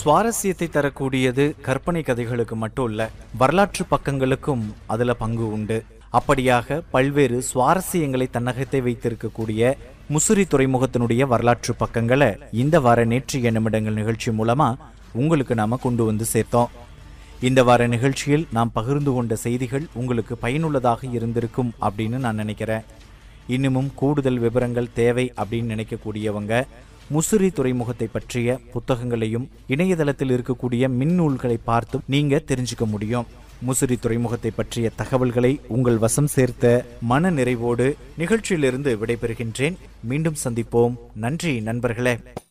சுவாரஸ்யத்தை தரக்கூடியது கற்பனை கதைகளுக்கு மட்டும் இல்ல வரலாற்று பக்கங்களுக்கும் அதுல பங்கு உண்டு அப்படியாக பல்வேறு சுவாரஸ்யங்களை தன்னகத்தை வைத்திருக்கக்கூடிய முசிறி துறைமுகத்தினுடைய வரலாற்று பக்கங்களை இந்த வார நேற்றைய நிமிடங்கள் நிகழ்ச்சி மூலமா உங்களுக்கு நாம கொண்டு வந்து சேர்த்தோம் இந்த வார நிகழ்ச்சியில் நாம் பகிர்ந்து கொண்ட செய்திகள் உங்களுக்கு பயனுள்ளதாக இருந்திருக்கும் அப்படின்னு நான் நினைக்கிறேன் இன்னமும் கூடுதல் விவரங்கள் தேவை அப்படின்னு நினைக்கக்கூடியவங்க முசிறி துறைமுகத்தை பற்றிய புத்தகங்களையும் இணையதளத்தில் இருக்கக்கூடிய மின்னூல்களை பார்த்தும் நீங்க தெரிஞ்சுக்க முடியும் முசிறி துறைமுகத்தை பற்றிய தகவல்களை உங்கள் வசம் சேர்த்த மன நிறைவோடு நிகழ்ச்சியிலிருந்து விடைபெறுகின்றேன் மீண்டும் சந்திப்போம் நன்றி நண்பர்களே